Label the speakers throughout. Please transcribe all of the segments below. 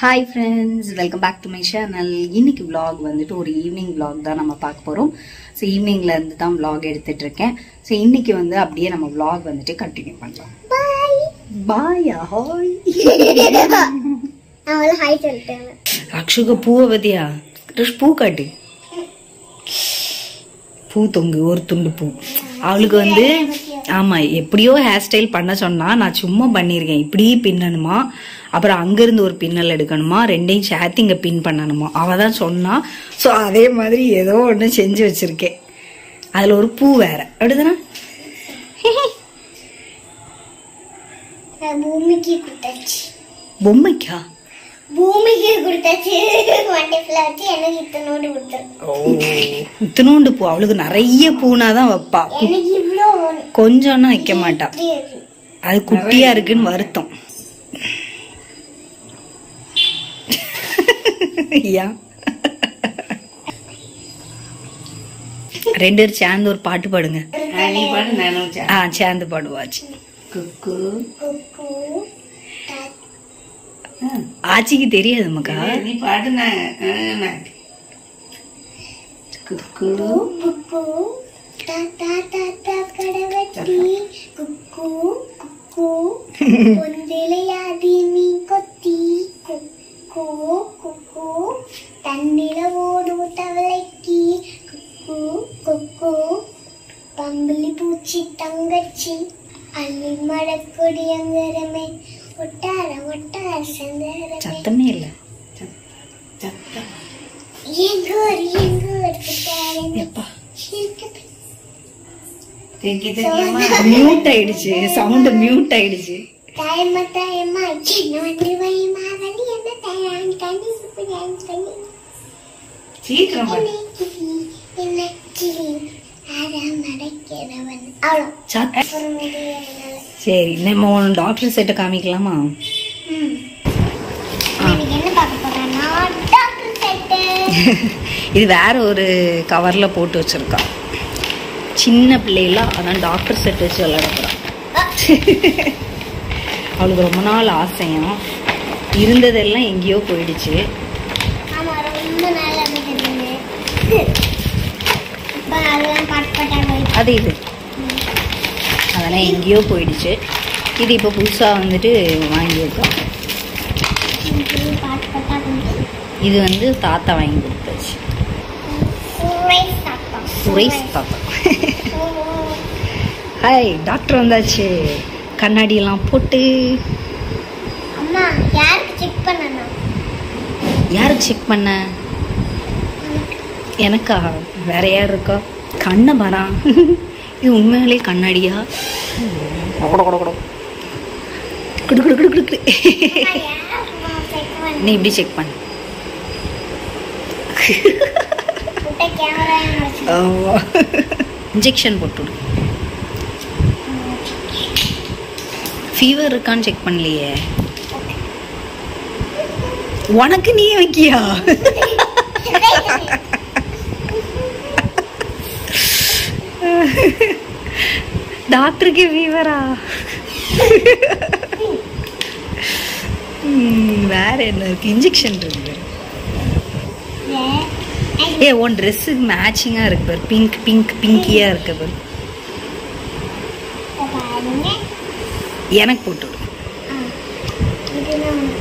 Speaker 1: Hi friends welcome back to my channel இன்னைக்கு vlog வந்துட்டு ஒரு ஈவினிங் vlog தான் நம்ம பார்க்க போகிறோம் ஸோ ஈவினிங்ல இருந்து தான் vlog எடுத்துட்டு இருக்கேன் ஸோ இன்னைக்கு வந்து அப்படியே நம்ம vlog வந்துட்டு கண்டினியூ பண்ணலாம் பாய் ஹாய்
Speaker 2: அவளை ஹாய் சொல்லிட்டாங்க
Speaker 1: அக்ஷுக்கு பூவை பத்தியா கிருஷ் பூ காட்டு பூ தொங்கு ஒரு துண்டு பூ அவளுக்கு வந்து ஆமா எப்படியோ ஹேர் ஸ்டைல் பண்ண சொன்னா நான் சும்மா பண்ணியிருக்கேன் இப்படி பின்னணுமா அப்புறம் அங்கிருந்து ஒரு பின்னல் எடுக்கணுமா ரெண்டையும் சேர்த்து இங்க பின் பண்ணணுமா அவ தான் சொன்னா ஸோ அதே மாதிரி ஏதோ ஒன்று செஞ்சு வச்சிருக்கேன் அதுல ஒரு பூ வேற அப்படிதானே
Speaker 2: நான் பூமிக்கு கொடுத்தாச்சு
Speaker 1: பொம்மைக்கா
Speaker 2: பூமிக்கு கொடுத்தாச்சு வண்டி ஃபுல்லாக வச்சு எனக்கு இத்தனோடு கொடுத்துரும்
Speaker 1: இத்தினோண்டு பூ அவளுக்கு நிறைய பூனாதான் வைப்பா
Speaker 2: எனக்கு இவ்வளோ வேணும்.
Speaker 1: கொஞ்சம்னா வைக்க மாட்டா
Speaker 2: இப்படி இருக்கு.
Speaker 1: அது குட்டியா இருக்குன்னு வருத்தம் ஏன் ரெண்டு பேரும் சேர்ந்து ஒரு பாட்டு பாடுங்க ஆ சேர்ந்து பாடுவாச்சு
Speaker 2: குக்கு
Speaker 1: ஆச்சிக்கு தெரியாது மக்கா
Speaker 3: நீ பாடு நான் குக்கு
Speaker 2: குக்கு தாத்தா தாத்தா கடவட்டி குக்கு குக்கு பொந்திலையாதி மீ கொத்தி குக்கு குக்கு தண்ணில ஓடு தவளைக்கு குக்கு குக்கு பம்பளி பூச்சி தங்கச்சி அள்ளி மடக்கொடி அங்கரமே ஒட்டார ஒட்டார சந்தரமே
Speaker 1: சத்தமே இல்ல
Speaker 2: எங்கூர் எங்கூர் கிட்டாரமே
Speaker 1: எப்பா
Speaker 2: இருக்குது
Speaker 3: தெங்கி தெரியுமா
Speaker 1: மியூட் ஆயிடுச்சு சவுண்ட் மியூட் ஆயிடுச்சு
Speaker 2: தாயம்மா தாயம்மா சின்ன வண்டி வைமா வண்டி என்ன தயான் கண்ணி சுப்புதான் கண்ணி
Speaker 3: சீக்கிரம் பாடு
Speaker 2: என்ன கிளி என்ன கிளி ஆறாம் நடக்கிறவன் அவ்வளோ
Speaker 1: சத்
Speaker 2: அப்புறம் முடியல
Speaker 1: சரி நம்ம டாக்டர் செட்டை காமிக்கலாமா
Speaker 2: ம் இன்னைக்கு என்ன பார்க்க போறேன்னா டாக்டர் செட்டு
Speaker 1: இது வேற ஒரு கவர்ல போட்டு வச்சிருக்கா சின்ன பிள்ளைல அதான் டாக்டர் செட் வச்சு விளையாட போறான் அவளுக்கு ரொம்ப நாள் ஆசையம் இருந்ததெல்லாம் எங்கேயோ போயிடுச்சு
Speaker 2: ஆமா ரொம்ப நல்லா இருந்தது இப்போ அதெல்லாம் பாட்டு பாட்டா போயிட்டு
Speaker 1: அது இது அதெல்லாம் எங்கேயோ போயிடுச்சு இது இப்போ புதுசாக வந்துட்டு வாங்கியிருக்கோம்
Speaker 2: பாட்டு பாட்டா போயிட்டு
Speaker 1: இது வந்து தாத்தா வாங்கி கொடுத்தாச்சு
Speaker 2: சுரேஷ் தாத்தா
Speaker 1: சுரேஷ் தாத்தா ஹாய் டாக்டர் வந்தாச்சு கண்ணாடி எல்லாம் போட்டு
Speaker 2: அம்மா யாருக்கு செக் பண்ணணும்
Speaker 1: யாருக்கு செக் பண்ண எனக்கா வேற யார் இருக்கா கண்ணை பாரான் இது உண்மையாலே கண்ணாடியா கொட கொட கொட குடு குடு குடு குடு குடு
Speaker 2: யாருக்குமா செக் பண்ண
Speaker 1: நீ இப்படி செக் பண்ணு
Speaker 2: விட்ட கேமரா
Speaker 1: இன்ஜெக்ஷன் போட்டுடு ஃபீவர் இருக்கான்னு செக் பண்ணலையே உனக்கு நீ வைக்கியா டாக்டருக்கு ஃபீவரா வேற என்ன இருக்கு இன்ஜெக்ஷன் இருக்கு ஏ உன் ட்ரெஸ்ஸுக்கு மேட்சிங்காக இருக்கு பாரு பிங்க் பிங்க் பிங்கியாக இருக்கு பாரு
Speaker 2: பாருங்க
Speaker 1: எனக்கு போட்டு விடு
Speaker 2: ஆ, இதுதான் உனக்கு.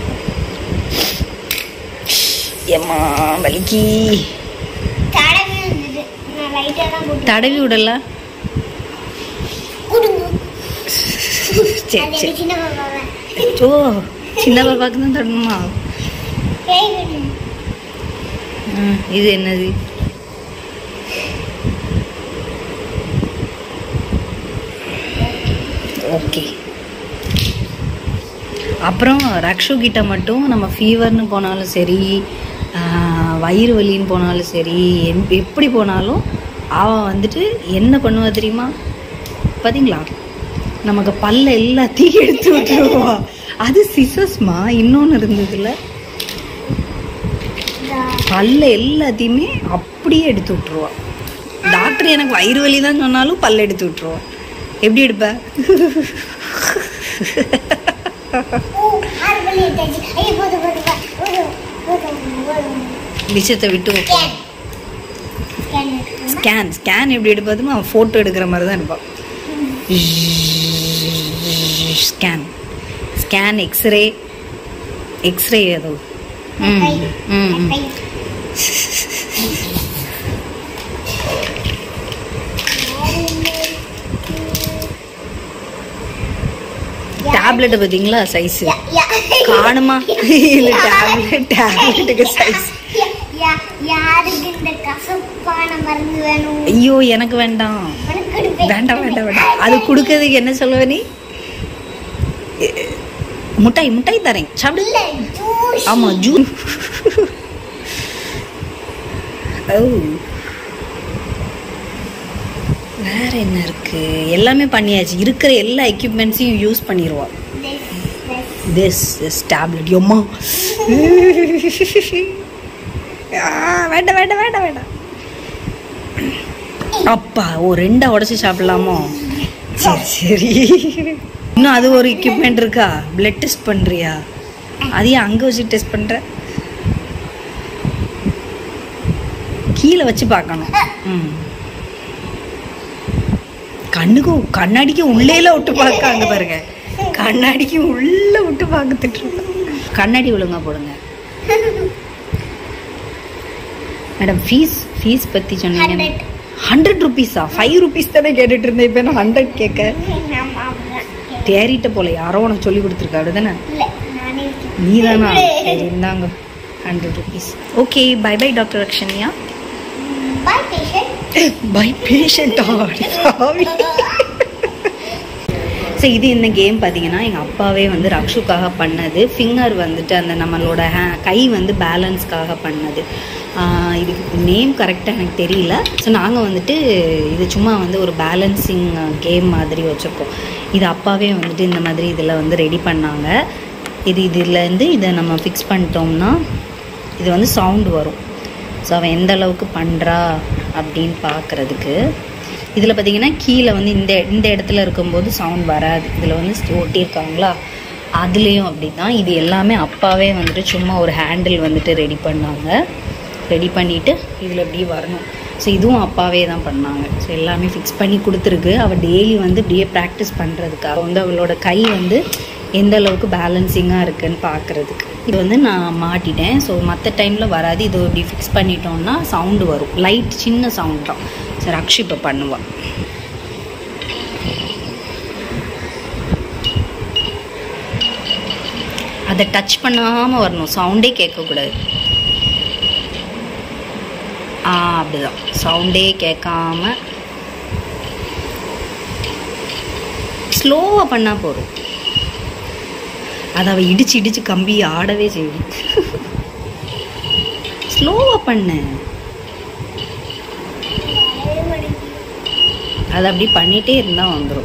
Speaker 1: ஏம்மா வலிக்கி
Speaker 2: தடவி இருந்தது நான் லைட்டாக தான் போட்டு
Speaker 1: தடவி விடலாம்
Speaker 2: கொடுங்க
Speaker 1: சரி
Speaker 2: அது
Speaker 1: சரி
Speaker 2: எங்க சின்ன பாப்பாவை
Speaker 1: ஓ சின்ன பாப்பாக்கு தான் தரணுமா
Speaker 2: கை விடுங்க
Speaker 1: ம், இது என்னது ஓகே அப்புறம் ரக்ஷு கிட்ட மட்டும் நம்ம ஃபீவர்னு போனாலும் சரி ஆஹ், வயிறு வலின்னு போனாலும் சரி எப்- எப்படி போனாலும் அவன் வந்துட்டு என்ன பண்ணுவா தெரியுமா பார்த்தீங்களா நமக்கு பல்ல எல்லாத்தையும் எடுத்து விட்டுருவா அது சிசஸ்மா இன்னொன்று இருந்ததுல பல்ல எல்லாத்தையுமே அப்படியே எடுத்து விட்டுருவா டாக்டர் எனக்கு வயிறு வலி தான் சொன்னாலும் பல்ல எடுத்து விட்டுருவா எப்படி எடுப்ப
Speaker 2: ஓ ஆறு பள்ளி எடுத்தாச்சு ஐயோ போது போது பா போது
Speaker 1: விஷயத்தை விட்டு வைப்போம்
Speaker 2: ஸ்கேன் எடுக்கணுமா
Speaker 1: ஸ்கேன் ஸ்கேன் எப்படி எடுப்பதுமா அவன் ஃபோட்டோ எடுக்கிற மாதிரி தான் எடுப்பான் ஸ்கேன் ஸ்கேன் எக்ஸ்ரே எக்ஸ்ரே ஏதோ ம் ம் ம். டேப்லெட் பார்த்தீங்களா சைஸ் காணுமா இல்லை டேப்லெட் டேப்லெட்டுக்கு சைஸ்
Speaker 2: யாருக்கு இந்த கசப்பான மருந்து வேணும்
Speaker 1: ஐயோ எனக்கு வேண்டாம்
Speaker 2: உனக்கு கொடுப்பேன்.
Speaker 1: வேண்டாம் வேண்டாம் வேண்டாம் அது கொடுக்கறதுக்கு என்ன சொல்லுவ நீ எ- முட்டாய் முட்டாய் தரேன் சாப்பிடு
Speaker 2: இல்ல ஜூஸ்
Speaker 1: ஆமா ஜூ ஓ வேற என்ன இருக்கு எல்லாமே பண்ணியாச்சு இருக்கிற எல்லா எக்யூப்மெண்ட்ஸையும் யூஸ் பண்ணிடுவோம் திஸ் திஸ் டேப்லெட் யோம்மா வேண்டாம் வேண்டாம் வேண்டாம் வேண்டாம் அப்பா ஓ ரெண்டா உடச்சி சாப்பிடலாமோ சரி சரி இன்னும் அது ஒரு எக்யூப்மெண்ட் இருக்கா பிளட் டெஸ்ட் பண்றியா அதையும் அங்க வச்சு டெஸ்ட் பண்ற கீழே வச்சு பார்க்கணும் ம் கண்ணுக்கு கண்ணாடிக்கு உள்ளேல விட்டு பார்க்க அங்க பாருங்க கண்ணாடிக்கு உள்ள விட்டு பார்த்துட்டு இருக்கோம் கண்ணாடி ஒழுங்கா போடுங்க மேடம் ஃபீஸ் ஃபீஸ் பத்தி சொன்னீங்க
Speaker 2: Hundred.
Speaker 1: ஹண்ட்ரட் ருபீஸா ஃபைவ் ருபீஸ் தானே கேட்டுட்டு இருந்தேன் இப்போ நான் ஹண்ட்ரட் கேட்க
Speaker 2: ஆமா, அப்படிதான்.
Speaker 1: தேறிட்ட போல யாரோ உனக்கு சொல்லி கொடுத்துருக்கா அப்படிதானே
Speaker 2: இல்ல நானே இருக்கேன்.
Speaker 1: நீ தானா சரி இந்தாங்க hundred rupees okay bye bye doctor அக்ஷனியா
Speaker 2: Bye, patient.
Speaker 1: பை பேஷண்டா ஸோ இது இந்த கேம் பார்த்தீங்கன்னா எங்கள் அப்பாவே வந்து ரக்ஷுக்காக பண்ணது ஃபிங்கர் வந்துட்டு அந்த நம்மளோட ஹே கை வந்து பேலன்ஸ்க்காக பண்ணது ஆஹ் இதுக்கு நேம் கரெக்டாக எனக்கு தெரியல ஸோ நாங்கள் வந்துட்டு இது சும்மா வந்து ஒரு பேலன்சிங் கேம் மாதிரி வச்சுருக்கோம் இது அப்பாவே வந்துட்டு இந்த மாதிரி இதில் வந்து ரெடி பண்ணாங்க இது இதுலேருந்து இதை நம்ம ஃபிக்ஸ் பண்ணிட்டோம்னா இது வந்து சவுண்டு வரும் ஸோ அவன் எந்த அளவுக்கு பண்ணுறா அப்படின்னு பார்க்குறதுக்கு இதில் பார்த்தீங்கன்னா கீழே வந்து இந்த இந்த இடத்துல இருக்கும்போது சவுண்ட் வராது இதில் வந்து ஒட்டியிருக்காங்களா அதுலேயும் அப்படி தான் இது எல்லாமே அப்பாவே வந்துட்டு சும்மா ஒரு ஹேண்டில் வந்துட்டு ரெடி பண்ணாங்க ரெடி பண்ணிவிட்டு இதில் இப்படி வரணும் ஸோ இதுவும் அப்பாவே தான் பண்ணாங்க ஸோ எல்லாமே ஃபிக்ஸ் பண்ணி கொடுத்துருக்கு அவள் டெய்லி வந்து இப்படியே ப்ராக்டிஸ் பண்ணுறதுக்காக வந்து அவளோட கை வந்து எந்த அளவுக்கு பேலன்சிங்காக இருக்குன்னு பார்க்குறதுக்கு இது வந்து நான் மாட்டிட்டேன் ஸோ மற்ற டைமில் வராது இது இப்படி ஃபிக்ஸ் பண்ணிட்டோம்னா சவுண்டு வரும் லைட் சின்ன சவுண்ட் தான் சரி அக்ஷி இப்போ பண்ணுவாள் அதை டச் பண்ணாமல் வரணும் சவுண்டே கேட்கக்கூடாது ஆ அப்படிதான் சவுண்டே கேட்காம ஸ்லோவாக பண்ணால் போதும் அதை அவள் இடிச்சு இடிச்சு கம்பி ஆடவே செய்யும் ஸ்லோவாக பண்ண அதை அப்படி பண்ணிட்டே இருந்தால் வந்துடும்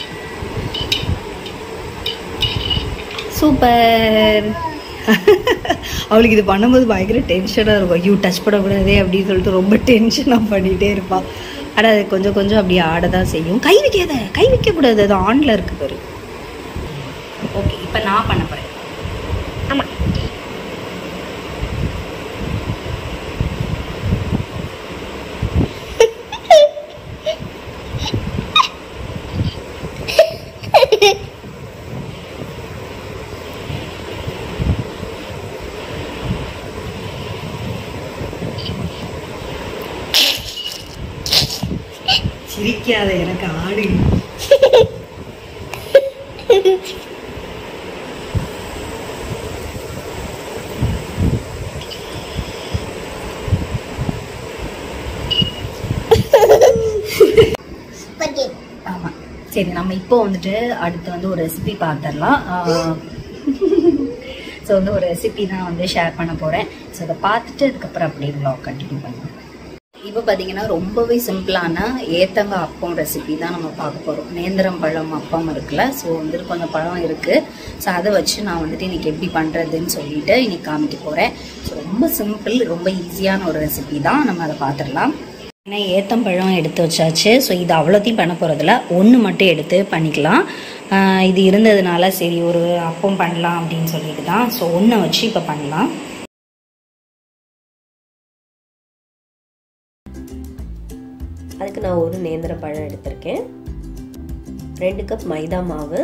Speaker 1: சூப்பர் அவளுக்கு இது பண்ணும்போது பயங்கர டென்ஷனாக இருக்கும் ஐயோ டச் பண்ணக்கூடாதே அப்படின்னு சொல்லிட்டு ரொம்ப டென்ஷனாக பண்ணிகிட்டே இருப்பாள் ஆனால் அது கொஞ்சம் கொஞ்சம் அப்படியே ஆட தான் செய்யும் கை வைக்காத கை வைக்கக்கூடாது அது ஆனில் இருக்கு பாரு ஓகே இப்போ நான் பண்ண போகிறேன்
Speaker 2: ஆமா
Speaker 1: சிரிக்காத எனக்கு ஆடு
Speaker 2: Spaghetti.
Speaker 1: ஆமாம் சரி நம்ம இப்போ வந்துட்டு அடுத்து வந்து ஒரு ரெசிபி பார்த்துடலாம் ஸோ வந்து ஒரு ரெசிபி தான் வந்து ஷேர் பண்ண போகிறேன் ஸோ அதை பார்த்துட்டு அதுக்கப்புறம் அப்படியே vlog கண்டினியூ பண்ணுவோம் இப்போ பார்த்தீங்கன்னா ரொம்பவே சிம்பிளான ஏத்தங்காய் அப்பம் ரெசிபி தான் நம்ம பார்க்க போகிறோம் நேந்திரம் பழம் அப்பம் இருக்குல்ல ஸோ வந்துட்டு கொஞ்சம் பழம் இருக்குது ஸோ அதை வச்சு நான் வந்துட்டு இன்னைக்கு எப்படி பண்ணுறதுன்னு சொல்லிட்டு இன்னைக்கு காமிக்க போகிறேன் ஸோ ரொம்ப சிம்பிள் ரொம்ப ஈஸியான ஒரு ரெசிபி தான் நம்ம அதை பார்த்துடலாம் ஏன்னா ஏத்தம்பழம் எடுத்து வச்சாச்சு ஸோ இது அவ்வளோத்தையும் பண்ண போகிறதில்ல ஒன்று மட்டும் எடுத்து பண்ணிக்கலாம் ஆஹ் இது இருந்ததுனால சரி ஒரு அப்பம் பண்ணலாம் அப்படின்னு சொல்லிட்டு தான் ஸோ ஒன்றை வச்சு இப்போ பண்ணலாம்
Speaker 4: அதுக்கு நான் ஒரு நேந்திர பழம் எடுத்திருக்கேன் ரெண்டு கப் மைதா மாவு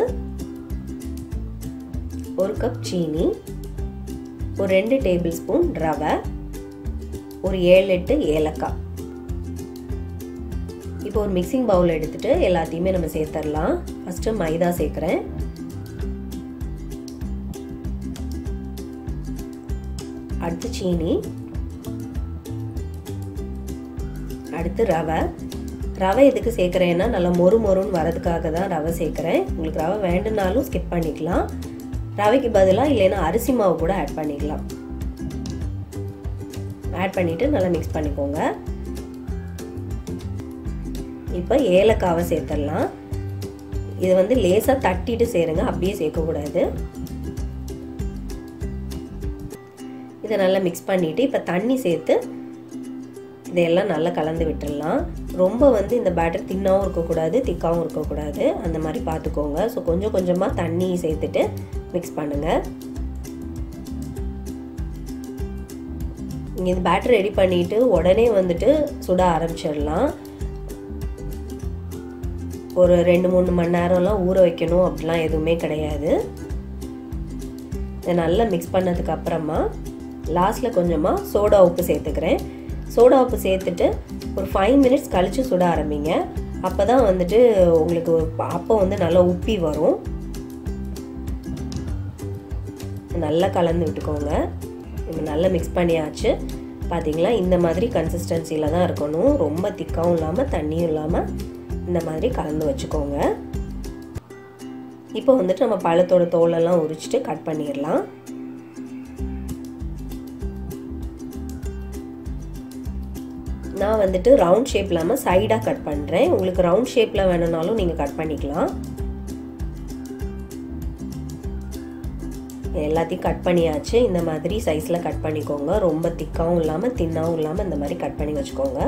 Speaker 4: ஒரு கப் சீனி ஒரு ரெண்டு டேபிள் ஸ்பூன் ரவை ஒரு ஏழு எட்டு ஏலக்காய் இப்போ ஒரு மிக்சிங் பவுல் எடுத்துட்டு எல்லாத்தையுமே நம்ம சேர்த்துடலாம் ஃபஸ்ட்டு மைதா சேர்க்குறேன் அடுத்து சீனி அடுத்து ரவை ரவை எதுக்கு சேர்க்குறேன்னா நல்லா மொறு மொறுன்னு வரதுக்காக தான் ரவை சேர்க்குறேன் உங்களுக்கு ரவை வேண்டுனாலும் ஸ்கிப் பண்ணிக்கலாம் ரவைக்கு பதிலாக இல்லைன்னா அரிசி மாவு கூட ஆட் பண்ணிக்கலாம் ஆட் பண்ணிவிட்டு நல்லா மிக்ஸ் பண்ணிக்கோங்க இப்போ ஏலக்காவை சேர்த்துடலாம் இது வந்து லேசாக தட்டிட்டு சேருங்க அப்படியே சேர்க்கக்கூடாது இதை நல்லா மிக்ஸ் பண்ணிவிட்டு இப்போ தண்ணி சேர்த்து இதையெல்லாம் நல்லா கலந்து விட்டுடலாம் ரொம்ப வந்து இந்த பேட்டர் தின்னாகவும் இருக்கக்கூடாது திக்காகவும் இருக்கக்கூடாது அந்த மாதிரி பார்த்துக்கோங்க ஸோ கொஞ்சம் கொஞ்சமாக தண்ணி சேர்த்துட்டு மிக்ஸ் பண்ணுங்கள் நீங்கள் இந்த பேட்டர் ரெடி பண்ணிவிட்டு உடனே வந்துட்டு சுட ஆரம்பிச்சிடலாம் ஒரு ரெண்டு மூணு மணி நேரம்லாம் ஊற வைக்கணும் அப்படிலாம் எதுவுமே கிடையாது இதை நல்லா மிக்ஸ் பண்ணதுக்கு அப்புறமா லாஸ்ட்டில் கொஞ்சமாக சோடா உப்பு சேர்த்துக்கிறேன் சோடா உப்பு சேர்த்துட்டு ஒரு ஃபைவ் மினிட்ஸ் கழித்து சுட ஆரம்பிங்க அப்போ தான் வந்துட்டு உங்களுக்கு அப்போ வந்து நல்லா உப்பி வரும் நல்லா கலந்து விட்டுக்கோங்க இப்போ நல்லா மிக்ஸ் பண்ணியாச்சு பார்த்தீங்களா இந்த மாதிரி கன்சிஸ்டன்சியில் தான் இருக்கணும் ரொம்ப திக்காகவும் இல்லாமல் தண்ணியும் இல்லாமல் இந்த மாதிரி கலந்து வச்சுக்கோங்க இப்போ வந்துட்டு நம்ம பழத்தோட தோலெல்லாம் உரிச்சிட்டு கட் பண்ணிடலாம் நான் வந்துட்டு ரவுண்ட் ஷேப் இல்லாமல் சைடாக கட் பண்ணுறேன் உங்களுக்கு ரவுண்ட் ஷேப்பில் வேணும்னாலும் நீங்கள் கட் பண்ணிக்கலாம் எல்லாத்தையும் கட் பண்ணியாச்சு இந்த மாதிரி சைஸில் கட் பண்ணிக்கோங்க ரொம்ப திக்காகவும் இல்லாமல் தின்னாகவும் இல்லாமல் இந்த மாதிரி கட் பண்ணி வச்சுக்கோங்க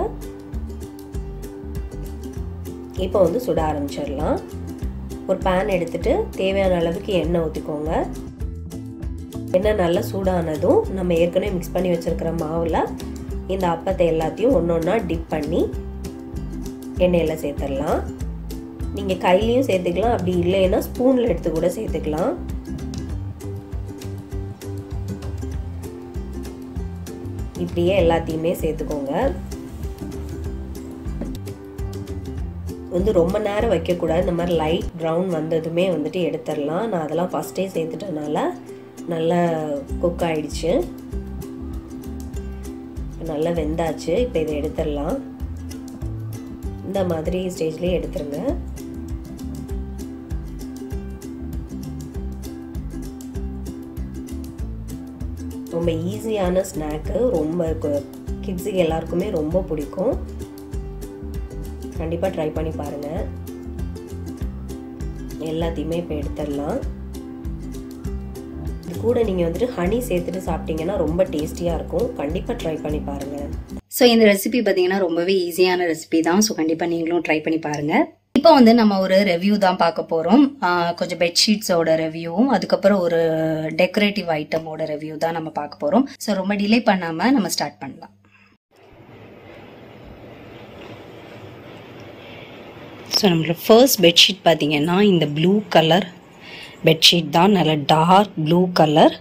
Speaker 4: இப்போ வந்து சுட ஆரம்பிச்சிடலாம் ஒரு பேன் எடுத்துட்டு தேவையான அளவுக்கு எண்ணெய் ஊற்றிக்கோங்க எண்ணெய் நல்லா சூடானதும் நம்ம ஏற்கனவே மிக்ஸ் பண்ணி வச்சுருக்கிற மாவில் இந்த அப்பத்தை எல்லாத்தையும் ஒன்று ஒன்றா டிப் பண்ணி எண்ணெயில் சேர்த்துடலாம் நீங்கள் கையிலையும் சேர்த்துக்கலாம் அப்படி இல்லைன்னா ஸ்பூனில் எடுத்து கூட சேர்த்துக்கலாம் இப்படியே எல்லாத்தையுமே சேர்த்துக்கோங்க வந்து ரொம்ப நேரம் வைக்கக்கூடாது இந்த மாதிரி லைட் ப்ரௌன் வந்ததுமே வந்துட்டு எடுத்துடலாம் நான் அதெல்லாம் ஃபஸ்ட்டே சேர்த்துட்டனால நல்லா குக் ஆயிடுச்சு நல்லா வெந்தாச்சு இப்போ இதை எடுத்துடலாம் இந்த மாதிரி ஸ்டேஜ்லேயே எடுத்துருங்க ரொம்ப ஈஸியான ஸ்நாக்கு ரொம்ப கிட்ஸுக்கு எல்லாருக்குமே ரொம்ப பிடிக்கும் கண்டிப்பாக ட்ரை பண்ணி பாருங்கள் எல்லாத்தையுமே இப்போ எடுத்துடலாம் இது கூட நீங்கள் வந்துட்டு ஹனி சேர்த்துட்டு சாப்பிட்டீங்கன்னா ரொம்ப டேஸ்டியாக இருக்கும் கண்டிப்பாக ட்ரை பண்ணி பாருங்கள்
Speaker 1: ஸோ இந்த ரெசிபி பார்த்தீங்கன்னா ரொம்பவே ஈஸியான ரெசிபி தான் ஸோ கண்டிப்பாக நீங்களும் ட்ரை பண்ணி பாருங்க இப்போ வந்து நம்ம ஒரு ரெவ்யூ தான் பார்க்க போகிறோம் கொஞ்சம் பெட்ஷீட்ஸோட ரெவ்யூவும் அதுக்கப்புறம் ஒரு டெக்கரேட்டிவ் ஐட்டமோட ரெவ்யூ தான் நம்ம பார்க்க போகிறோம் ஸோ ரொம்ப டிலே பண்ணாமல் நம்ம ஸ்டார்ட் பண்ணலாம் ஸோ நம்மளோட ஃபர்ஸ்ட் பெட்ஷீட் பார்த்தீங்கன்னா இந்த ப்ளூ கலர் பெட்ஷீட் தான் நல்ல டார்க் ப்ளூ கலர்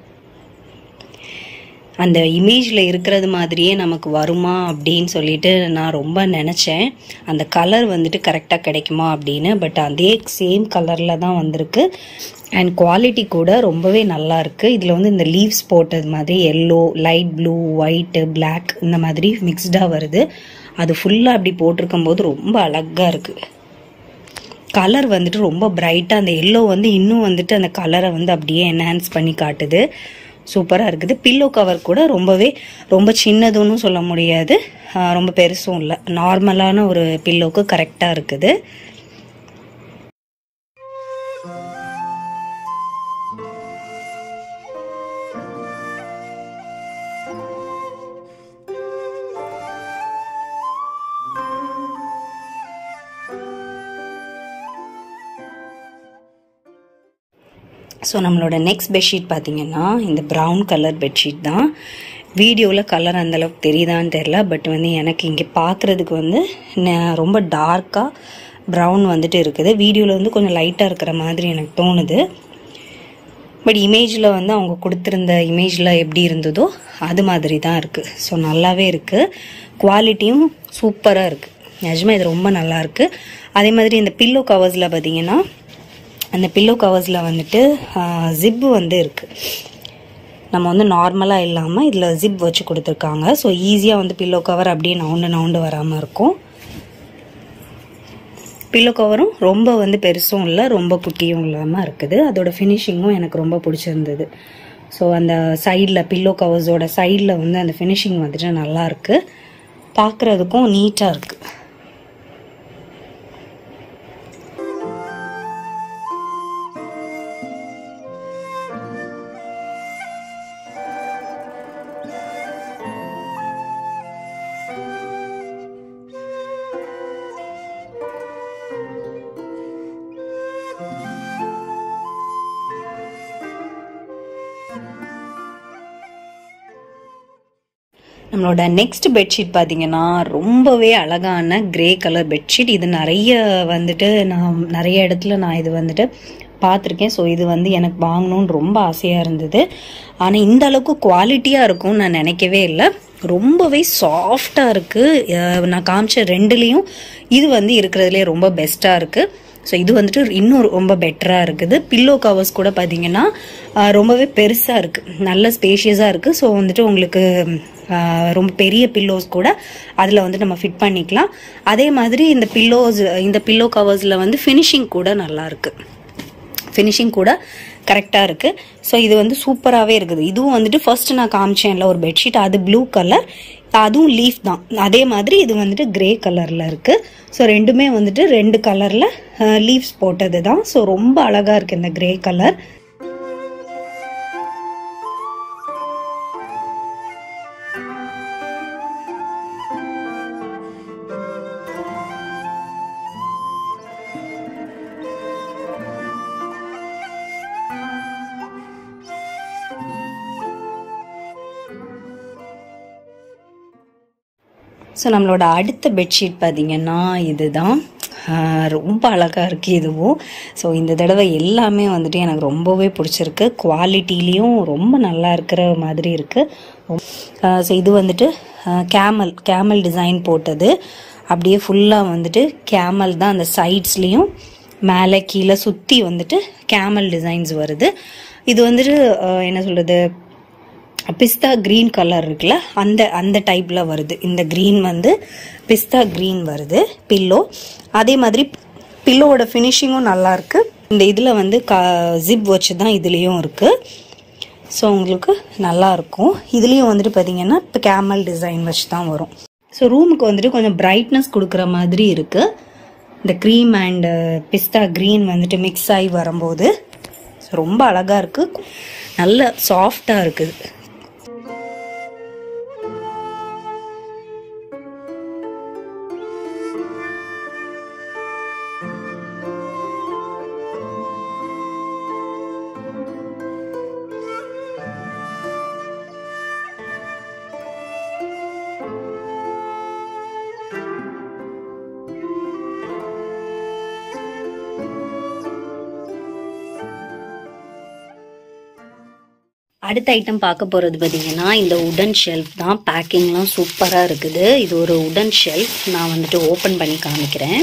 Speaker 1: அந்த இமேஜில் இருக்கிறது மாதிரியே நமக்கு வருமா அப்படின்னு சொல்லிட்டு நான் ரொம்ப நினச்சேன் அந்த கலர் வந்துட்டு கரெக்டாக கிடைக்குமா அப்படின்னு பட் அதே சேம் கலரில் தான் வந்திருக்கு அண்ட் குவாலிட்டி கூட ரொம்பவே நல்லா இருக்குது இதில் வந்து இந்த லீவ்ஸ் போட்டது மாதிரி yellow light blue white black இந்த மாதிரி மிக்ஸ்டாக வருது அது ஃபுல்லாக அப்படி போட்டிருக்கும் போது ரொம்ப அழகாக இருக்குது கலர் வந்துட்டு ரொம்ப பிரைட்டாக அந்த எல்லோ வந்து இன்னும் வந்துட்டு அந்த கலரை வந்து அப்படியே என்ஹான்ஸ் பண்ணி காட்டுது சூப்பராக இருக்குது பில்லோ கவர் கூட ரொம்பவே ரொம்ப சின்னதுன்னு சொல்ல முடியாது ஆஹ் ரொம்ப பெருசும் இல்லை நார்மலான ஒரு பில்லோக்கு கரெக்டாக இருக்குது ஸோ நம்மளோட நெக்ஸ்ட் பெட்ஷீட் பார்த்தீங்கன்னா இந்த ப்ரௌன் கலர் பெட்ஷீட் தான் வீடியோவில் கலர் அந்தளவுக்கு தெரியுதான்னு தெரில பட் வந்து எனக்கு இங்கே பார்க்குறதுக்கு வந்து ந- ரொம்ப டார்க்காக ப்ரௌன் வந்துட்டு இருக்குது வீடியோவில் வந்து கொஞ்சம் லைட்டாக இருக்கிற மாதிரி எனக்கு தோணுது பட் இமேஜில் வந்து அவங்க கொடுத்துருந்த இமேஜில் எப்படி இருந்ததோ அது மாதிரி தான் இருக்குது ஸோ நல்லாவே இருக்குது குவாலிட்டியும் சூப்பராக இருக்குது நிஜமா இது ரொம்ப நல்லா இருக்கு அதே மாதிரி இந்த பில்லோ கவர்ஸில் பார்த்தீங்கன்னா அந்த பில்லோ கவர்ஸில் வந்துட்டு ஜிப்பு வந்து இருக்குது நம்ம வந்து நார்மலாக இல்லாமல் இதில் ஜிப் வச்சு கொடுத்துருக்காங்க ஸோ ஈஸியாக வந்து பில்லோ கவர் அப்படியே நவுண்டு நவுண்டு வராமல் இருக்கும் பில்லோ கவரும் ரொம்ப வந்து பெருசும் இல்லை ரொம்ப குட்டியும் இல்லாமல் இருக்குது அதோட ஃபினிஷிங்கும் எனக்கு ரொம்ப பிடிச்சிருந்தது ஸோ அந்த சைடில் பில்லோ கவர்ஸோட சைடில் வந்து அந்த ஃபினிஷிங் வந்துட்டு நல்லா இருக்கு பார்க்குறதுக்கும் நீட்டாக இருக்குது நம்மளோட நெக்ஸ்ட் பெட்ஷீட் பார்த்தீங்கன்னா ரொம்பவே அழகான கிரே கலர் பெட்ஷீட் இது நிறைய வந்துட்டு நான் நிறைய இடத்துல நான் இது வந்துட்டு பார்த்துருக்கேன் ஸோ இது வந்து எனக்கு வாங்கணும்னு ரொம்ப ஆசையாக இருந்தது ஆனால் இந்த அளவுக்கு குவாலிட்டியாக இருக்கும்னு நான் நினைக்கவே இல்லை ரொம்பவே சாஃப்டாக இருக்குது நான் காமிச்ச ரெண்டுலேயும் இது வந்து இருக்கிறதுலே ரொம்ப பெஸ்ட்டாக இருக்குது ஸோ இது வந்துட்டு இன்னும் ரொம்ப பெட்டராக இருக்குது பில்லோ கவர்ஸ் கூட பார்த்தீங்கன்னா ஆஹ் ரொம்பவே பெருசாக இருக்குது நல்ல ஸ்பேஷியஸாக இருக்குது ஸோ வந்துட்டு உங்களுக்கு ஆஹ் ரொம்ப பெரிய பில்லோஸ் கூட அதில் வந்து நம்ம ஃபிட் பண்ணிக்கலாம் அதே மாதிரி இந்த பில்லோஸ் இந்த பில்லோ கவர்ஸில் வந்து ஃபினிஷிங் கூட நல்லா இருக்கு ஃபினிஷிங் கூட கரெக்டாக இருக்குது ஸோ இது வந்து சூப்பராகவே இருக்குது இதுவும் வந்துட்டு ஃபர்ஸ்ட் நான் காமிச்சேன்ல ஒரு பெட்ஷீட் அது ப்ளூ கலர் அதுவும் லீஃப் தான் அதே மாதிரி இது வந்துட்டு கிரே கலரில் இருக்குது ஸோ ரெண்டுமே வந்துட்டு ரெண்டு கலரில் லீவ்ஸ் போட்டது தான் ஸோ ரொம்ப அழகாக இருக்குது இந்த கிரே கலர் ஸோ நம்மளோட அடுத்த பெட்ஷீட் பார்த்தீங்கன்னா இதுதான் ஆஹ் ரொம்ப அழகாக இருக்குது இதுவும் ஸோ இந்த தடவை எல்லாமே வந்துட்டு எனக்கு ரொம்பவே பிடிச்சிருக்கு குவாலிட்டிலையும் ரொம்ப நல்லா இருக்கிற மாதிரி இருக்குது ஸோ இது வந்துட்டு கேமல் கேமல் டிசைன் போட்டது அப்படியே ஃபுல்லாக வந்துட்டு கேமல் தான் அந்த சைட்ஸ்லேயும் மேலே கீழே சுற்றி வந்துட்டு கேமல் டிசைன்ஸ் வருது இது வந்துட்டு ஆஹ் என்ன சொல்கிறது பிஸ்தா க்ரீன் கலர் இருக்குல்ல அந்த அந்த டைப்பில் வருது இந்த க்ரீன் வந்து பிஸ்தா க்ரீன் வருது பில்லோ அதே மாதிரி பில்லோவோட ஃபினிஷிங்கும் நல்லா இருக்கு இந்த இதில் வந்து க ஜிப் வச்சு தான் இதுலேயும் இருக்கு ஸோ உங்களுக்கு நல்லா இருக்கும் இதுலேயும் வந்துட்டு பார்த்தீங்கன்னா இப்போ கேமல் டிசைன் வச்சு தான் வரும் ஸோ ரூமுக்கு வந்துட்டு கொஞ்சம் பிரைட்னஸ் கொடுக்குற மாதிரி இருக்கு இந்த க்ரீம் அண்ட் பிஸ்தா க்ரீன் வந்துட்டு மிக்ஸ் ஆகி வரும்போது ஸோ ரொம்ப அழகாக இருக்கு நல்ல சாஃப்டாக இருக்குது அடுத்த ஐட்டம் பார்க்க போறது பார்த்தீங்கன்னா இந்த உடன் ஷெல்ஃப் தான் பேக்கிங்லாம் சூப்பராக இருக்குது இது ஒரு உடன் ஷெல்ஃப் நான் வந்துட்டு ஓப்பன் பண்ணி காமிக்கிறேன்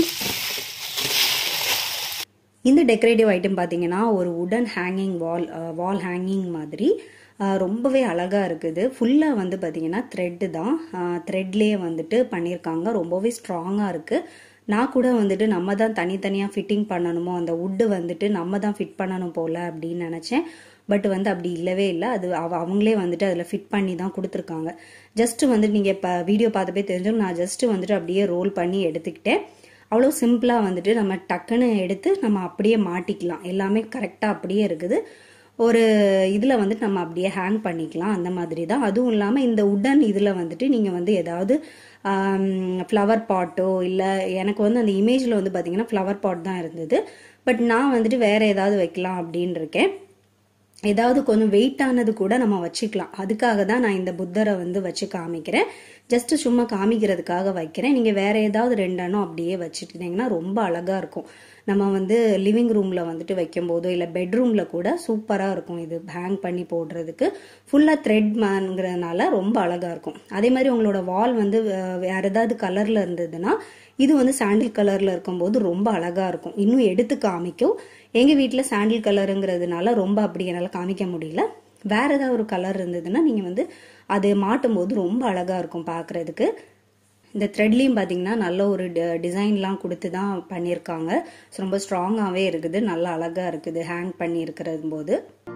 Speaker 1: இந்த டெக்கரேட்டிவ் ஐட்டம் பார்த்தீங்கன்னா ஒரு உடன் ஹேங்கிங் வால் வால் ஹேங்கிங் மாதிரி அஹ், ரொம்பவே அழகாக இருக்குது ஃபுல்லாக வந்து பார்த்தீங்கன்னா த்ரெட்டு தான் த்ரெட்லேயே வந்துட்டு பண்ணியிருக்காங்க ரொம்பவே ஸ்ட்ராங்காக இருக்குது நான் கூட வந்துட்டு நம்ம தான் தனித்தனியாக ஃபிட்டிங் பண்ணணுமோ அந்த வுட்டு வந்துட்டு நம்ம தான் ஃபிட் பண்ணணும் போல அப்படின்னு நினச்சேன் பட் வந்து அப்படி இல்லவே இல்லை அது அவ அவங்களே வந்துட்டு அதில் ஃபிட் பண்ணி தான் கொடுத்துருக்காங்க ஜஸ்ட் வந்துட்டு நீங்கள் இப்போ வீடியோ பார்த்தப்பே தெரிஞ்சும் நான் ஜஸ்ட் வந்துட்டு அப்படியே ரோல் பண்ணி எடுத்துக்கிட்டேன் அவ்வளோ சிம்பிளாக வந்துட்டு நம்ம டக்குன்னு எடுத்து நம்ம அப்படியே மாட்டிக்கலாம் எல்லாமே கரெக்டாக அப்படியே இருக்குது ஒரு இதில் வந்துட்டு நம்ம அப்படியே ஹேங் பண்ணிக்கலாம் அந்த மாதிரி தான் அதுவும் இல்லாமல் இந்த உடன் இதில் வந்துட்டு நீங்கள் வந்து ஏதாவது ஃப்ளவர் பாட்டோ இல்லை எனக்கு வந்து அந்த இமேஜில் வந்து பார்த்தீங்கன்னா ஃப்ளவர் பாட் தான் இருந்தது பட் நான் வந்துட்டு வேற ஏதாவது வைக்கலாம் அப்படின்னு இருக்கேன்
Speaker 5: ஏதாவது கொஞ்சம் வெயிட் ஆனது கூட நம்ம வச்சுக்கலாம் அதுக்காக தான் நான் இந்த புத்தரை வந்து வச்சு காமிக்கிறேன் ஜஸ்ட் சும்மா காமிக்கிறதுக்காக வைக்கிறேன் நீங்க வேற ஏதாவது ரெண்டெண்ணம் அப்படியே வச்சுட்டீங்கன்னா ரொம்ப அழகா இருக்கும் நம்ம வந்து லிவிங் ரூம்ல வந்துட்டு வைக்கும் போதோ இல்ல பெட்ரூம்ல கூட சூப்பரா இருக்கும் இது ஹேங் பண்ணி போடுறதுக்கு ஃபுல்லா த்ரெட் மேன்ங்கிறதுனால ரொம்ப அழகா இருக்கும் அதே மாதிரி உங்களோட வால் வந்து அஹ், வேற ஏதாவது கலர்ல இருந்ததுன்னா இது வந்து சாண்டில் கலர்ல இருக்கும்போது ரொம்ப அழகா இருக்கும் இன்னும் எடுத்து காமிக்கும் எங்க வீட்ல சாண்டில் கலருங்கிறதுனால ரொம்ப அப்படி என்னால காமிக்க முடியல வேற ஏதாவது ஒரு கலர் இருந்ததுன்னா நீங்க வந்து அது மாட்டும் போது ரொம்ப அழகா இருக்கும் பார்க்கிறதுக்கு இந்த த்ரெட்லையும் பார்த்தீங்கன்னா நல்ல ஒரு டிசைன்லாம் கொடுத்து தான் பண்ணியிருக்காங்க So, ரொம்ப ஸ்ட்ராங்காகவே இருக்குது நல்லா அழகாக இருக்குது ஹேங் பண்ணி இருக்கிறது போது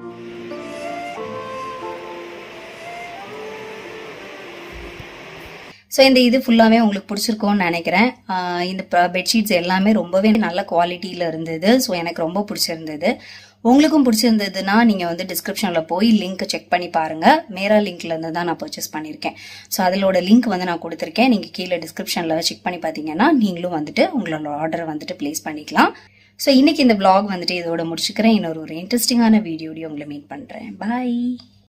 Speaker 1: ஸோ இந்த இது ஃபுல்லாகவே உங்களுக்கு பிடிச்சிருக்கும்னு நினைக்கிறேன் ஆஹ் இந்த பெட்ஷீட்ஸ் எல்லாமே ரொம்பவே நல்ல குவாலிட்டியில் இருந்தது ஸோ எனக்கு ரொம்ப பிடிச்சிருந்தது உங்களுக்கும் பிடிச்சிருந்ததுன்னா நீங்கள் வந்து டிஸ்கிரிப்ஷனில் போய் லிங்க் செக் பண்ணி பாருங்கள் மேரா லிங்க்ல இருந்து தான் நான் பர்ச்சேஸ் பண்ணியிருக்கேன் ஸோ அதிலோட லிங்க் வந்து நான் கொடுத்துருக்கேன் நீங்கள் கீழே டிஸ்கிரிப்ஷனில் செக் பண்ணி பார்த்தீங்கன்னா நீங்களும் வந்துட்டு உங்களோட ஆர்டரை வந்துட்டு ப்ளேஸ் பண்ணிக்கலாம் ஸோ இன்னைக்கு இந்த vlog வந்துட்டு இதோட முடிச்சுக்கிறேன் இன்னொரு ஒரு இன்ட்ரெஸ்டிங்கான வீடியோடய உங்களை மீட் பண்ணுறேன் பாய்